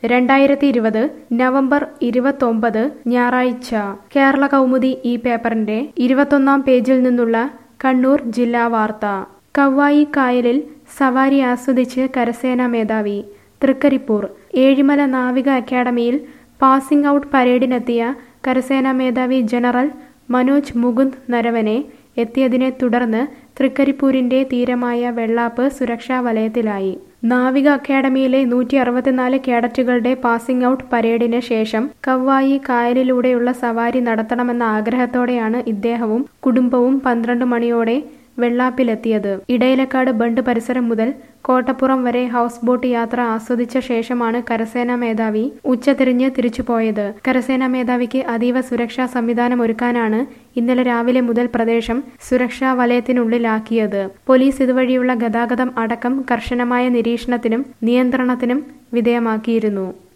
രണ്ടായിരത്തി ഇരുപത് നവംബർ ഇരുപത്തൊമ്പത് ഞായറാഴ്ച കേരള കൗമുദി ഈ പേപ്പറിന്റെ ഇരുപത്തൊന്നാം പേജിൽ നിന്നുള്ള കണ്ണൂർ ജില്ലാ വാർത്ത കവ്വായി കായലിൽ സവാരി ആസ്വദിച്ച് കരസേനാ മേധാവി തൃക്കരിപ്പൂർ ഏഴിമല നാവിക അക്കാദമിയിൽ പാസിംഗ് ഔട്ട് പരേഡിനെത്തിയ കരസേനാ മേധാവി ജനറൽ മനോജ് മുകുന്ദ് നരവനെ എത്തിയതിനെ തുടർന്ന് തൃക്കരിപ്പൂരിന്റെ തീരമായ വെള്ളാപ്പ് സുരക്ഷാ വലയത്തിലായി നാവിക അക്കാദമിയിലെ നൂറ്റി അറുപത്തിനാല് കേഡറ്റുകളുടെ പാസിംഗ് ഔട്ട് പരേഡിന് ശേഷം കവ്വായി കായലിലൂടെയുള്ള സവാരി നടത്തണമെന്ന ആഗ്രഹത്തോടെയാണ് ഇദ്ദേഹവും കുടുംബവും പന്ത്രണ്ട് മണിയോടെ വെള്ളാപ്പിലെത്തിയത് ഇടയിലക്കാട് ബണ്ട് പരിസരം മുതൽ കോട്ടപ്പുറം വരെ ഹൗസ് ബോട്ട് യാത്ര ആസ്വദിച്ച ശേഷമാണ് കരസേനാ മേധാവി ഉച്ചതിരിഞ്ഞ് തിരിച്ചുപോയത് കരസേനാ മേധാവിക്ക് അതീവ സുരക്ഷാ സംവിധാനം ഒരുക്കാനാണ് ഇന്നലെ രാവിലെ മുതൽ പ്രദേശം സുരക്ഷാ വലയത്തിനുള്ളിലാക്കിയത് പോലീസ് ഇതുവഴിയുള്ള ഗതാഗതം അടക്കം കർശനമായ നിരീക്ഷണത്തിനും നിയന്ത്രണത്തിനും വിധേയമാക്കിയിരുന്നു